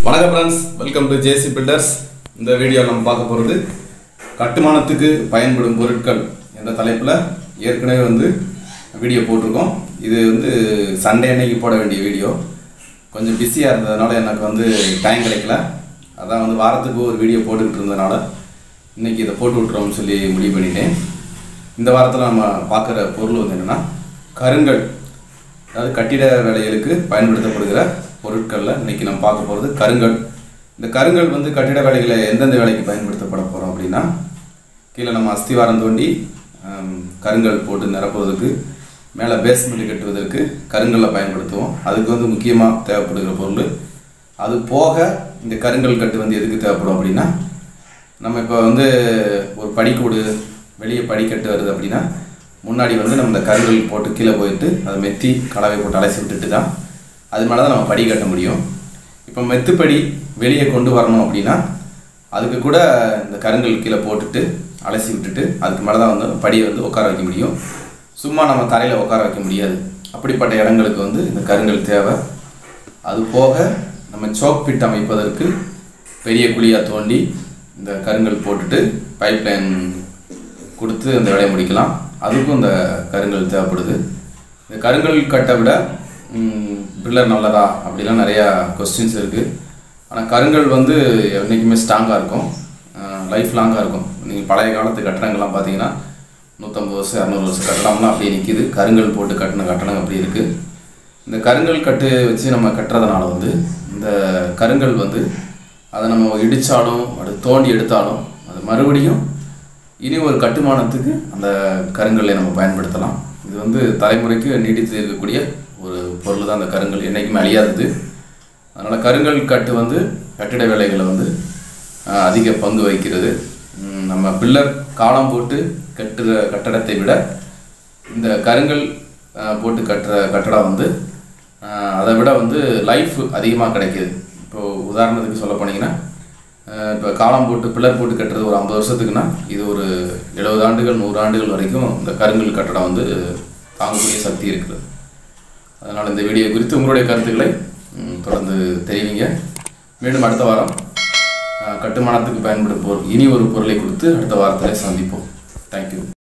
வணக்கம் friends welcome to JC builders இந்த வீடியோவில் நம்ம பார்க்க போகிறது கட்டுமானத்துக்கு பயன்படும் பொருட்கள் என்ற தலைப்பில் ஏற்கனவே வந்து வீடியோ போட்டிருக்கோம் இது வந்து சண்டே அன்னைக்கு போட வேண்டிய வீடியோ கொஞ்சம் பிஸியாக இருந்ததுனால எனக்கு வந்து டைம் கிடைக்கல அதான் வந்து வாரத்துக்கு ஒரு வீடியோ போட்டுக்கிட்டு இருந்ததுனால இன்றைக்கி இதை போட்டு விட்றோம்னு சொல்லி முடிவு பண்ணிட்டேன் இந்த வாரத்தில் நம்ம பார்க்குற பொருள் வந்து என்னென்னா கருங்கல் அதாவது கட்டிட வேலைகளுக்கு பயன்படுத்தப்படுகிற பொருட்களில் இன்னைக்கு நம்ம பார்க்க போகிறது கருங்கல் இந்த கருங்கல் வந்து கட்டிட வேலைகளை எந்தெந்த வேலைக்கு பயன்படுத்தப்பட போகிறோம் அப்படின்னா கீழே நம்ம அஸ்திவாரம் தோண்டி ஆம், கருங்கல் போட்டு நிரப்புவதற்கு மேலே பேஸ்மெண்ட் கட்டுவதற்கு கருங்கல்லை பயன்படுத்துவோம் அதுக்கு வந்து முக்கியமாக தேவைப்படுகிற பொருள் அது போக இந்த கருங்கல் கட்டு வந்து எதுக்கு தேவைப்படும் அப்படின்னா நம்ம இப்போ வந்து ஒரு படிக்கூடு வெளியே படிக்கட்டு வருது அப்படின்னா முன்னாடி வந்து நம்ம இந்த கருங்கல் போட்டு கீழே போயிட்டு அதை மெத்தி கலவை போட்டு அலசி விட்டுட்டு தான் அது மேலே தான் நம்ம படி கட்ட முடியும் இப்போ மெத்துப்படி வெளியே கொண்டு வரணும் அப்படின்னா அதுக்கு கூட இந்த கருங்கல் கீழே போட்டுட்டு அலசி விட்டுட்டு அதுக்கு மேலே தான் வந்து படியை வந்து உட்கார வைக்க முடியும் சும்மா நம்ம தரையில் உட்கார வைக்க முடியாது அப்படிப்பட்ட இடங்களுக்கு வந்து இந்த கருங்கல் தேவை அது போக நம்ம சோக் பிட் அமைப்பதற்கு பெரிய குழியாக தோண்டி இந்த கருங்கல் போட்டுட்டு பைப் லைன் கொடுத்து அந்த வேலையை முடிக்கலாம் அதுக்கும் இந்த கருங்கல் தேவைப்படுது இந்த கருங்கல் கட்டை விட பில்லர் நல்லதா அப்படிலாம் நிறையா கொஸ்டின்ஸ் இருக்குது ஆனால் கருங்கல் வந்து என்றைக்குமே ஸ்ட்ராங்காக இருக்கும் லைஃப் லாங்காக இருக்கும் நீங்கள் பழைய காலத்து கட்டடங்கள்லாம் பார்த்தீங்கன்னா நூற்றம்பது வருஷம் இரநூறு வருஷம் கட்டடம்லாம் அப்படியே நிற்கிது கருங்கல் போட்டு கட்டின கட்டடம் அப்படி இருக்குது இந்த கருங்கல் கட்டு வச்சு நம்ம கட்டுறதுனால வந்து இந்த கருங்கல் வந்து அதை நம்ம இடித்தாலும் அது தோண்டி எடுத்தாலும் அது மறுபடியும் இனி ஒரு கட்டுமானத்துக்கு அந்த கருங்கல்லை நம்ம பயன்படுத்தலாம் இது வந்து தலைமுறைக்கு நீடித்து இருக்கக்கூடிய ஒரு பொருள் தான் அந்த கருங்கல் என்றைக்குமே அழியாதது அதனால் கருங்கல் கட்டு வந்து கட்டிட வேலைகளை வந்து ஆஹ், அதிக பங்கு வகிக்கிறது உம், நம்ம பில்லர் காலம் போட்டு கட்டுற கட்டடத்தை விட இந்த கருங்கல் ஆஹ், போட்டு கட்டுற கட்டடம் வந்து ஆஹ், அதை விட வந்து லைஃப் அதிகமாக கிடைக்கிது இப்போது உதாரணத்துக்கு சொல்ல போனீங்கன்னா இப்போ காலம் போட்டு பில்லர் போட்டு கட்டுறது ஒரு ஐம்பது வருஷத்துக்குன்னா இது ஒரு எழுபது ஆண்டுகள் நூறு ஆண்டுகள் வரைக்கும் இந்த கருங்கல் கட்டடம் வந்து தாங்கக்கூடிய சக்தி இருக்குது அதனால் இந்த வீடியோ குறித்து உங்களுடைய கருத்துக்களை ம், தொடர்ந்து தெரிவிங்க மீண்டும் அடுத்த வாரம் ஆ, கட்டுமானத்துக்கு பயன்படும் பொருள் இனி ஒரு பொருளை கொடுத்து அடுத்த வாரத்தில் சந்திப்போம் தேங்க்யூ